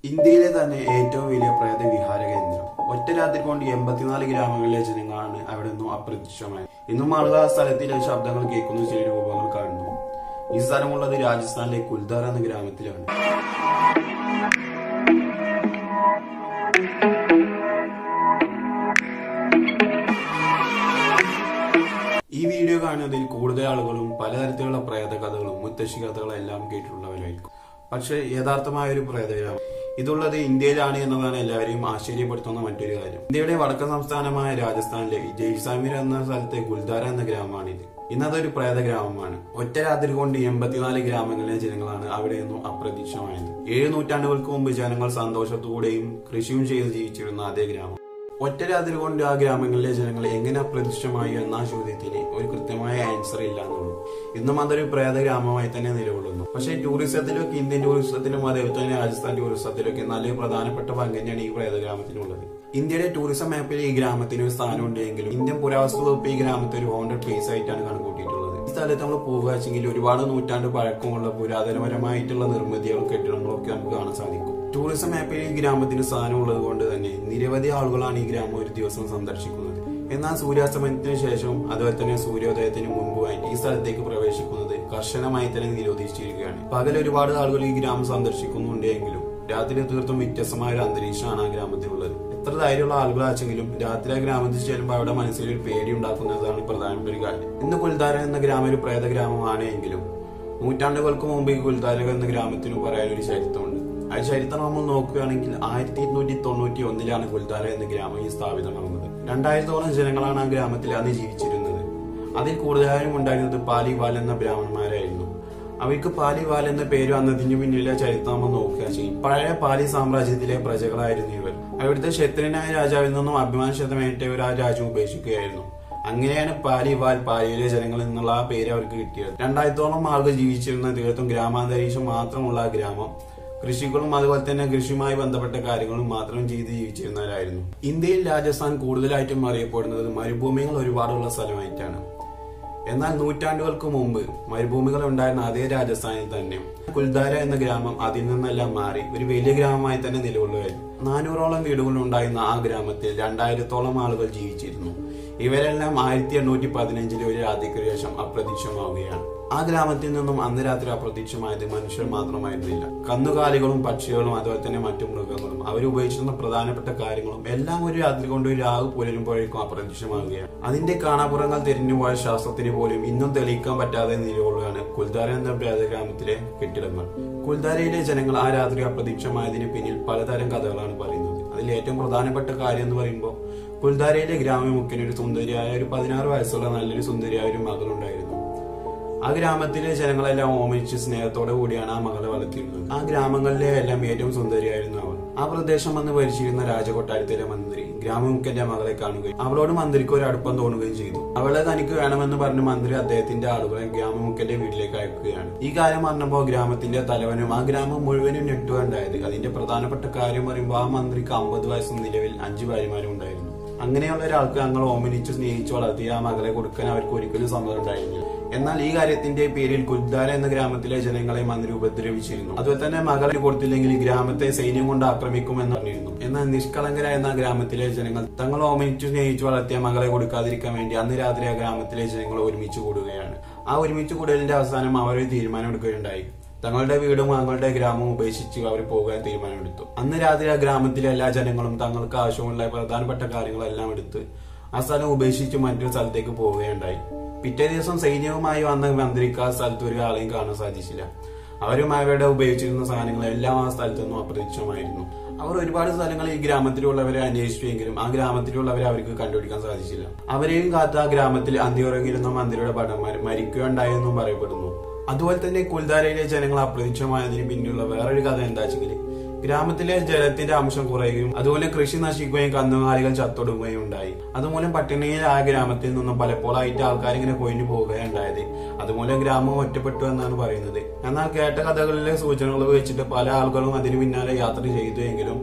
ഇന്ത്യയിലെ തന്നെ ഏറ്റവും വലിയ പ്രേത വിഹാര കേന്ദ്രം ഒറ്റ രാത്രി കൊണ്ട് എൺപത്തിനാല് ഗ്രാമങ്ങളിലെ ജനങ്ങളാണ് അവിടെ നിന്നും അപ്രത്യക്ഷമായത് ഇന്നും ആളുകൾ ആ സ്ഥലത്തിലെ ശബ്ദങ്ങൾ കേൾക്കുന്ന ചില രൂപങ്ങൾ കാണുന്നു ഈ സ്ഥലമുള്ളത് രാജസ്ഥാനിലെ കുൽദാർ എന്ന ഗ്രാമത്തിലാണ് ഈ വീഡിയോ കാണുന്നതിൽ കൂടുതൽ ആളുകളും പലതരത്തിലുള്ള പ്രേത കഥകളും മുത്തശ്ശി കഥകളും എല്ലാം കേട്ടിട്ടുള്ളവരായിരിക്കും പക്ഷേ യഥാർത്ഥമായ ഒരു പ്രേതഗ്രാമം ഇതുള്ളത് ഇന്ത്യയിലാണ് എന്നതാണ് എല്ലാവരെയും ആശ്ചര്യപ്പെടുത്തുന്ന മറ്റൊരു കാര്യം ഇന്ത്യയുടെ വടക്കൻ സംസ്ഥാനമായ രാജസ്ഥാനിലെ ജയ്സാമിർ എന്ന സ്ഥലത്തെ ഗുൽദാര എന്ന ഗ്രാമമാണിത് ഇന്നതൊരു പ്രേത ഗ്രാമമാണ് ഒറ്റ രാത്രി കൊണ്ട് എൺപത്തിനാല് ഗ്രാമങ്ങളിലെ ജനങ്ങളാണ് അവിടെ നിന്നും അപ്രത്യക്ഷമായത് ഏഴ് നൂറ്റാണ്ടുകൾക്ക് മുമ്പ് ജനങ്ങൾ സന്തോഷത്തോടെയും കൃഷിയും ചെയ്ത് ജീവിച്ചിരുന്ന അതേ ഗ്രാമം ഒറ്റ രാത്രി കൊണ്ട് ആ ഗ്രാമങ്ങളിലെ ജനങ്ങൾ എങ്ങനെ അപ്രത്യക്ഷമായി എന്ന ആ ചോദ്യത്തിന് ഒരു കൃത്യമായ ആൻസർ ഇല്ല എന്നുള്ളൂ ഇന്നും അതൊരു പ്രേത ഗ്രാമമായി തന്നെ നിലകൊള്ളുന്നു പക്ഷേ ടൂറിസത്തിലൊക്കെ ഇന്ത്യൻ ടൂറിസത്തിലും അതേപോലെ തന്നെ രാജസ്ഥാൻ ടൂറിസത്തിലൊക്കെ നല്ല പ്രധാനപ്പെട്ട പങ്ക് തന്നെയാണ് ഈ പ്രേത ഗ്രാമത്തിനുള്ളത് ഇന്ത്യയുടെ ടൂറിസം മാപ്പിൽ ഈ ഗ്രാമത്തിന് ഒരു സ്ഥാനമുണ്ട് എങ്കിലും ഇന്ത്യൻ പുരാവസ്തു വകുപ്പ് ഈ ഗ്രാമത്തെ ഒരു ഹോണ്ടഡ് പ്ലേസ് ആയിട്ടാണ് കണക്കൂട്ടിയിട്ടുള്ളത് ഈ സ്ഥലത്ത് നമ്മൾ പോകുക വെച്ചെങ്കിൽ ഒരുപാട് നൂറ്റാണ്ട് പഴക്കമുള്ള പുരാതനപരമായിട്ടുള്ള നിർമ്മിതികളും കെട്ടിടങ്ങളും ഒക്കെ നമുക്ക് കാണാൻ സാധിക്കും ടൂറിസം മാപ്പിൽ ഈ ഗ്രാമത്തിന് സ്ഥാനമുള്ളത് കൊണ്ട് തന്നെ നിരവധി ആളുകളാണ് ഈ ഗ്രാമം ഒരു ദിവസം സന്ദർശിക്കുന്നത് എന്നാൽ സൂര്യാസ്തമനത്തിന് ശേഷവും അതുപോലെ തന്നെ സൂര്യോദയത്തിന് മുമ്പുമായിട്ട് ഈ സ്ഥലത്തേക്ക് പ്രവേശിക്കുന്നത് കർശനമായി തന്നെ നിരോധിച്ചിരിക്കുകയാണ് പകൽ ഒരുപാട് ആളുകൾ ഈ ഗ്രാമം സന്ദർശിക്കുന്നുണ്ട് എങ്കിലും രാത്രി തീർത്തും വ്യത്യസ്തമായ ഒരു അന്തരീക്ഷമാണ് ആ ഗ്രാമത്തിലുള്ളത് എത്ര ധൈര്യമുള്ള ആളുകളാച്ചെങ്കിലും രാത്രി ആ ഗ്രാമത്തിൽ ചെല്ലുമ്പോൾ അവിടെ മനസ്സിൽ ഒരു പേടി ഉണ്ടാക്കുന്നതാണ് പ്രധാനപ്പെട്ട ഒരു കാര്യം ഇന്ന് കുൽദാര എന്ന ഗ്രാമം ഒരു പ്രേത ഗ്രാമമാണ് എങ്കിലും നൂറ്റാണ്ടുകൾക്ക് മുമ്പ് ഈ കുൽദാര എന്ന ഗ്രാമത്തിന് പറയാൻ ഒരു ചരിത്രമുണ്ട് ആ ചരിത്രം നമ്മൾ നോക്കുകയാണെങ്കിൽ ആയിരത്തി ഇരുന്നൂറ്റി തൊണ്ണൂറ്റി ഒന്നിലാണ് കുൽദാര എന്ന ഗ്രാമം ഈ സ്ഥാപിതമാകുന്നത് രണ്ടായിരത്തോളം ജനങ്ങളാണ് ആ ഗ്രാമത്തിൽ അന്ന് ജീവിച്ചിരുന്നത് അതിൽ കൂടുതലായും ഉണ്ടായിരുന്നത് പാലിവാൽ എന്ന ബ്രാഹ്മണന്മാരായിരുന്നു അവർക്ക് പാലിവാൽ എന്ന പേര് വന്നതിന് പിന്നിലെ ചരിത്രം നമ്മൾ നോക്കുക ചെയ്യും പഴയ പാലി സാമ്രാജ്യത്തിലെ പ്രജകളായിരുന്നു ഇവർ അവിടുത്തെ ക്ഷത്രിയനായ രാജാവിൽ നിന്നും അഭിമാനശതമേറ്റവർ ആ രാജ്യം ഉപേക്ഷിക്കുകയായിരുന്നു അങ്ങനെയാണ് പാലിവാൽ പാലിയിലെ ജനങ്ങളിൽ നിന്നുള്ള ആ പേര് അവർക്ക് കിട്ടിയത് രണ്ടായിരത്തോളം ആളുകൾ ജീവിച്ചിരുന്ന തീർത്തും ഗ്രാമാന്തരീക്ഷം മാത്രമുള്ള ആ ഗ്രാമം കൃഷികളും അതുപോലെ തന്നെ കൃഷിയുമായി ബന്ധപ്പെട്ട കാര്യങ്ങളും മാത്രം ചെയ്ത് ജീവിച്ചിരുന്നവരായിരുന്നു ഇന്ത്യയിൽ രാജസ്ഥാൻ കൂടുതലായിട്ടും അറിയപ്പെടുന്നത് മരുഭൂമികൾ ഒരുപാടുള്ള സ്ഥലമായിട്ടാണ് എന്നാൽ നൂറ്റാണ്ടുകൾക്ക് മുമ്പ് മരുഭൂമികൾ ഉണ്ടായിരുന്ന അതേ രാജസ്ഥാനിൽ തന്നെ കുൽദാര എന്ന ഗ്രാമം അതിൽ നിന്നെല്ലാം മാറി ഒരു വലിയ ഗ്രാമമായി തന്നെ നിലകൊള്ളുകയായിരുന്നു നാനൂറോളം വീടുകൾ ഉണ്ടായിരുന്ന ആ ഗ്രാമത്തിൽ രണ്ടായിരത്തോളം ആളുകൾ ജീവിച്ചിരുന്നു ഇവരെല്ലാം ആയിരത്തി എണ്ണൂറ്റി പതിനഞ്ചിലെ ഒരു രാത്രിക്ക് ശേഷം അപ്രത്യക്ഷമാവുകയാണ് ആ ഗ്രാമത്തിൽ നിന്നും അന്ന് രാത്രി അപ്രത്യക്ഷമായത് മനുഷ്യർ മാത്രമായിരുന്നില്ല കന്നുകാലികളും പക്ഷികളും അതുപോലെ തന്നെ മറ്റു മൃഗങ്ങളും അവർ ഉപയോഗിച്ചിരുന്ന പ്രധാനപ്പെട്ട കാര്യങ്ങളും എല്ലാം ഒരു രാത്രി കൊണ്ട് ഒരു രാവ് പുലരുമ്പോഴേക്കും അപ്രത്യക്ഷമാവുകയാണ് അതിന്റെ കാണാപ്പുറങ്ങൾ തിരിഞ്ഞുപോയ ശാസ്ത്രത്തിന് പോലും ഇന്നും തെളിയിക്കാൻ പറ്റാതെ നിലകൊള്ളുകയാണ് കുൽദാര എന്ന ഗ്രാമത്തിലെ കെട്ടിടങ്ങൾ കുൽദാരയിലെ ജനങ്ങൾ ആ രാത്രി അപ്രത്യക്ഷമായതിന് പിന്നിൽ പലതരം കഥകളാണ് പറയുന്നത് അതിൽ ഏറ്റവും പ്രധാനപ്പെട്ട കാര്യം എന്ന് പറയുമ്പോൾ കുൽദാരയിലെ ഗ്രാമമുഖ്യന് ഒരു സുന്ദരിയായ ഒരു പതിനാറ് വയസ്സുള്ള നല്ലൊരു സുന്ദരിയായ ഒരു മകളുണ്ടായിരുന്നു ആ ഗ്രാമത്തിലെ ജനങ്ങളെല്ലാം ഓമനിച്ച് സ്നേഹത്തോടെ കൂടിയാണ് ആ മകളെ വളർത്തിയിരുന്നത് ആ ഗ്രാമങ്ങളിലെ എല്ലാം ഏറ്റവും സുന്ദരിയായിരുന്നു അവൾ ആ പ്രദേശം വന്ന് ഭരിച്ചിരുന്ന രാജകൊട്ടാരത്തിലെ മന്ത്രി ഗ്രാമമുഖ്യന്റെ മകളെ കാണുകയും അവളോട് മന്ത്രിക്ക് ഒരു അടുപ്പം തോന്നുകയും ചെയ്തു അവളെ തനിക്ക് വേണമെന്ന് പറഞ്ഞ് മന്ത്രി അദ്ദേഹത്തിന്റെ ആളുകളെ ഗ്രാമമുഖ്യന്റെ വീട്ടിലേക്ക് അയക്കുകയാണ് ഈ കാര്യം പറഞ്ഞപ്പോൾ ഗ്രാമത്തിന്റെ തലവനും ആ ഗ്രാമം മുഴുവനും ഞെട്ടുകയുണ്ടായത് അതിന്റെ പ്രധാനപ്പെട്ട കാര്യം പറയുമ്പോൾ ആ മന്ത്രിക്ക് അമ്പത് വയസ്സും നിലവിൽ അഞ്ചു ഭാര്യമാരും ഉണ്ടായിരുന്നു അങ്ങനെയുള്ള ഒരാൾക്ക് ഞങ്ങൾ ഓമനിച്ച് സ്നേഹിച്ചു വളർത്തിയ ആ മകളെ കൊടുക്കാൻ അവർക്ക് ഒരിക്കലും സമ്മതം ഉണ്ടായിരുന്നില്ല എന്നാൽ ഈ കാര്യത്തിന്റെ പേരിൽ കുൽദാര എന്ന ഗ്രാമത്തിലെ ജനങ്ങളെ മന്ത്രി ഉപദ്രവിച്ചിരുന്നു അതുപോലെ തന്നെ മകളെ കൊടുത്തില്ലെങ്കിൽ ഈ ഗ്രാമത്തെ സൈന്യം കൊണ്ട് ആക്രമിക്കുമെന്ന് പറഞ്ഞിരുന്നു എന്നാൽ നിഷ്കളങ്കരായ ആ ഗ്രാമത്തിലെ ജനങ്ങൾ തങ്ങൾ ഓമനിച്ചു സ്നേഹിച്ചു വളർത്തിയ മകളെ കൊടുക്കാതിരിക്കാൻ വേണ്ടി അന്ന് രാത്രി ആ ഗ്രാമത്തിലെ ജനങ്ങൾ ഒരുമിച്ച് കൂടുകയാണ് ആ ഒരുമിച്ച് കൂടലിന്റെ അവസാനം അവർ ഒരു തീരുമാനം എടുക്കുകയുണ്ടായി തങ്ങളുടെ വീടും തങ്ങളുടെ ഗ്രാമവും ഉപേക്ഷിച്ച് അവർ പോകാൻ തീരുമാനമെടുത്തു അന്ന് രാത്രി ആ ഗ്രാമത്തിലെ എല്ലാ ജനങ്ങളും തങ്ങൾക്ക് ആവശ്യമുള്ള പ്രധാനപ്പെട്ട കാര്യങ്ങളെല്ലാം എടുത്ത് ആ സ്ഥലം ഉപേക്ഷിച്ച് മറ്റൊരു സ്ഥലത്തേക്ക് പോവുകയുണ്ടായി പിറ്റേ ദിവസം സൈന്യവുമായി വന്ന മന്ത്രിക്ക് ആ സ്ഥലത്ത് ഒരു ആളെയും കാണാൻ സാധിച്ചില്ല അവരും അവരുടെ ഉപയോഗിച്ചിരുന്ന സാധനങ്ങളെല്ലാം ആ സ്ഥലത്ത് നിന്നും അപ്രത്യക്ഷമായിരുന്നു അവർ ഒരുപാട് സ്ഥലങ്ങൾ ഈ ഗ്രാമത്തിലുള്ളവരെ അന്വേഷിച്ചുവെങ്കിലും ആ ഗ്രാമത്തിലുള്ളവരെ അവർക്ക് കണ്ടുപിടിക്കാൻ സാധിച്ചില്ല അവരെയും കാത്ത് ആ ഗ്രാമത്തിൽ അന്തിയുറങ്ങിയിരുന്ന മന്ത്രിയുടെ ഭടന്മാർ മരിക്കുകയുണ്ടായെന്നും പറയപ്പെടുന്നു അതുപോലെ തന്നെ കുൽദാരയിലെ ജനങ്ങൾ അപ്രത്യക്ഷമായതിന് പിന്നിലുള്ള വേറൊരു കഥ എന്താ വെച്ചെങ്കിൽ ഗ്രാമത്തിലെ ജലത്തിന്റെ അംശം കുറയുകയും അതുപോലെ കൃഷി നശിക്കുകയും കന്നുകാലികൾ ചത്തൊടുങ്ങുകയും ഉണ്ടായി അതുമൂലം പട്ടിണിയിൽ ആ ഗ്രാമത്തിൽ നിന്നും പലപ്പോഴായിട്ട് ആൾക്കാർ ഇങ്ങനെ കൊഴിഞ്ഞു പോവുകയുണ്ടായത് അതുമൂലം ഗ്രാമം ഒറ്റപ്പെട്ടു എന്നാണ് പറയുന്നത് എന്നാൽ കേട്ട കഥകളിലെ സൂചനകൾ വെച്ചിട്ട് പല ആളുകളും അതിന് പിന്നാലെ യാത്ര ചെയ്തു എങ്കിലും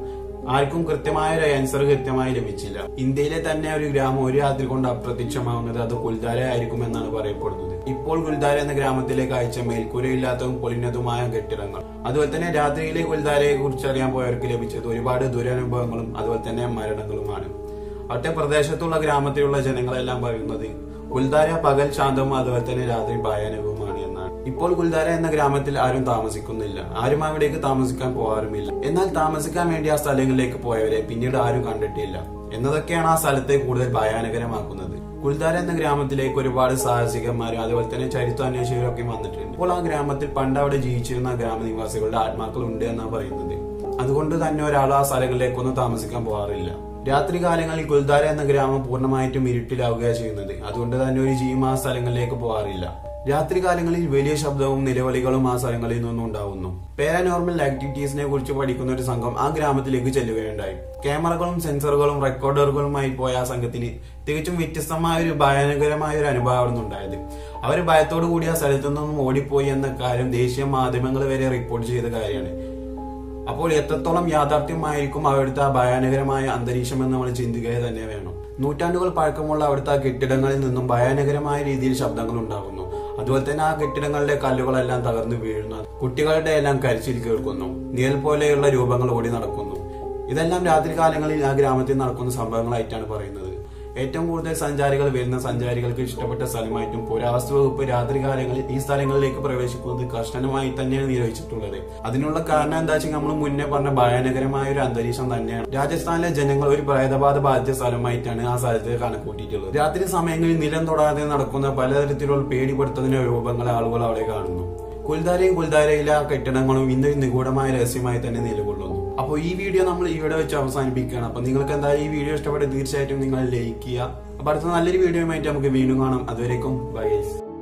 ആർക്കും കൃത്യമായ ഒരു ആൻസർ കൃത്യമായി ലഭിച്ചില്ല ഇന്ത്യയിലെ തന്നെ ഒരു ഗ്രാമം ഒരു രാത്രി കൊണ്ട് അപ്രത്യക്ഷമാവുന്നത് അത് കുൽദാര ആയിരിക്കും എന്നാണ് പറയപ്പെടുന്നത് ഇപ്പോൾ കുൽദാര എന്ന ഗ്രരാമത്തിലേക്ക് അയച്ച മേൽക്കൂരയില്ലാത്തതും പൊളിഞ്ഞതുമായ കെട്ടിടങ്ങൾ അതുപോലെ തന്നെ രാത്രിയിലെ കുൽദാരയെ കുറിച്ച് അറിയാൻ പോയവർക്ക് ലഭിച്ചത് ഒരുപാട് ദുരനുഭവങ്ങളും അതുപോലെ തന്നെ മരണങ്ങളുമാണ് അവിടുത്തെ പ്രദേശത്തുള്ള ഗ്രാമത്തിലുള്ള ജനങ്ങളെല്ലാം പറയുന്നത് കുൽദാര പകൽ ശാന്തവും അതുപോലെ തന്നെ രാത്രി ഭയാനകവുമാണ് എന്നാണ് ഇപ്പോൾ കുൽദാര എന്ന ഗ്രാമത്തിൽ ആരും താമസിക്കുന്നില്ല ആരും അവിടേക്ക് താമസിക്കാൻ പോകാറുമില്ല എന്നാൽ താമസിക്കാൻ വേണ്ടി ആ സ്ഥലങ്ങളിലേക്ക് പോയവരെ പിന്നീട് ആരും കണ്ടിട്ടില്ല എന്നതൊക്കെയാണ് ആ സ്ഥലത്തെ കൂടുതൽ ഭയാനകരമാക്കുന്നത് കുൽദാര എന്ന ഗ്രാമത്തിലേക്ക് ഒരുപാട് സാഹസികന്മാരും അതുപോലെ തന്നെ ചരിത്രാന്വേഷകരും ഒക്കെ വന്നിട്ടുണ്ട് ഇപ്പോൾ ആ ഗ്രാമത്തിൽ പണ്ട് അവിടെ ജീവിച്ചിരുന്ന ഗ്രാമനിവാസികളുടെ ആത്മാക്കൾ ഉണ്ട് എന്നാണ് പറയുന്നത് അതുകൊണ്ട് തന്നെ ഒരാൾ ആ സ്ഥലങ്ങളിലേക്കൊന്നും താമസിക്കാൻ പോകാറില്ല രാത്രി കാലങ്ങളിൽ കുൽദാര എന്ന ഗ്രാമം പൂർണ്ണമായിട്ടും ഇരുട്ടിലാവുകയാണ് ചെയ്യുന്നത് അതുകൊണ്ട് തന്നെ ഒരു ജീവം ആ സ്ഥലങ്ങളിലേക്ക് പോകാറില്ല രാത്രി കാലങ്ങളിൽ വലിയ ശബ്ദവും നിലവിളികളും ആ സ്ഥലങ്ങളിൽ നിന്നും ഉണ്ടാവുന്നു പാരാനോർമൽ ആക്ടിവിറ്റീസിനെ കുറിച്ച് പഠിക്കുന്ന ഒരു സംഘം ആ ഗ്രാമത്തിലേക്ക് ചെല്ലുകയുണ്ടായി ക്യാമറകളും സെൻസറുകളും റെക്കോർഡറുകളുമായി പോയ ആ സംഘത്തിന് തികച്ചും വ്യത്യസ്തമായ ഒരു ഭയാനകരമായ ഒരു അനുഭവമായിരുന്നു ഉണ്ടായത് അവർ ഭയത്തോടു കൂടി ആ സ്ഥലത്തു നിന്നും ഓടിപ്പോയി എന്ന കാര്യം ദേശീയ മാധ്യമങ്ങൾ വരെ റിപ്പോർട്ട് ചെയ്ത കാര്യമാണ് അപ്പോൾ എത്രത്തോളം യാഥാർത്ഥ്യമായിരിക്കും അവിടുത്തെ ആ ഭയാനകരമായ അന്തരീക്ഷം എന്ന് നമ്മൾ ചിന്തിക്കുക തന്നെ വേണം നൂറ്റാണ്ടുകൾ പഴക്കമുള്ള അവിടുത്തെ ആ കെട്ടിടങ്ങളിൽ നിന്നും ഭയാനകരമായ രീതിയിൽ ശബ്ദങ്ങൾ ഉണ്ടാകുന്നു അതുപോലെ തന്നെ ആ കെട്ടിടങ്ങളുടെ കല്ലുകളെല്ലാം തകർന്നു വീഴുന്നു കുട്ടികളുടെ എല്ലാം കരച്ചിൽ കേൾക്കുന്നു നിഴൽ പോലെയുള്ള രൂപങ്ങൾ ഓടി നടക്കുന്നു ഇതെല്ലാം രാത്രി കാലങ്ങളിൽ ആ ഗ്രാമത്തിൽ നടക്കുന്ന സംഭവങ്ങളായിട്ടാണ് പറയുന്നത് ഏറ്റവും കൂടുതൽ സഞ്ചാരികൾ വരുന്ന സഞ്ചാരികൾക്ക് ഇഷ്ടപ്പെട്ട സ്ഥലമായിട്ടും പുരാവസ്തു വകുപ്പ് രാത്രി കാലങ്ങളിൽ ഈ സ്ഥലങ്ങളിലേക്ക് പ്രവേശിക്കുന്നത് കർശനമായി തന്നെയാണ് നിരോധിച്ചിട്ടുള്ളത് അതിനുള്ള കാരണം എന്താ വെച്ചാൽ നമ്മൾ മുന്നേ പറഞ്ഞ ഭയാനകരമായ ഒരു അന്തരീക്ഷം തന്നെയാണ് രാജസ്ഥാനിലെ ജനങ്ങൾ ഒരു പ്രേതബാധ ബാധിച്ച സ്ഥലമായിട്ടാണ് ആ സ്ഥലത്ത് കണക്കൂട്ടിയിട്ടുള്ളത് രാത്രി സമയങ്ങളിൽ നിലം തൊടാതെ നടക്കുന്ന പലതരത്തിലുള്ള പേടിപ്പെടുത്തുന്ന രൂപങ്ങൾ ആളുകൾ അവിടെ കാണുന്നു കുൽദാരയും കുൽദാരയിലെ ആ കെട്ടിടങ്ങളും ഇന്ന് നിഗൂഢമായ രഹസ്യമായി തന്നെ നിലകൊള്ളുന്നു അപ്പോൾ ഈ വീഡിയോ നമ്മൾ ഇവിടെ വെച്ച് അവസാനിപ്പിക്കുകയാണ് അപ്പൊ നിങ്ങൾക്ക് എന്തായാലും ഈ വീഡിയോ ഇഷ്ടപ്പെട്ട് തീർച്ചയായിട്ടും നിങ്ങൾ ലൈക്ക് ചെയ്യുക അപ്പൊ അടുത്ത നല്ലൊരു വീഡിയോ ആയിട്ട് നമുക്ക് വീണ്ടും കാണാം അതുവരേക്കും ബൈ ഗൈസ്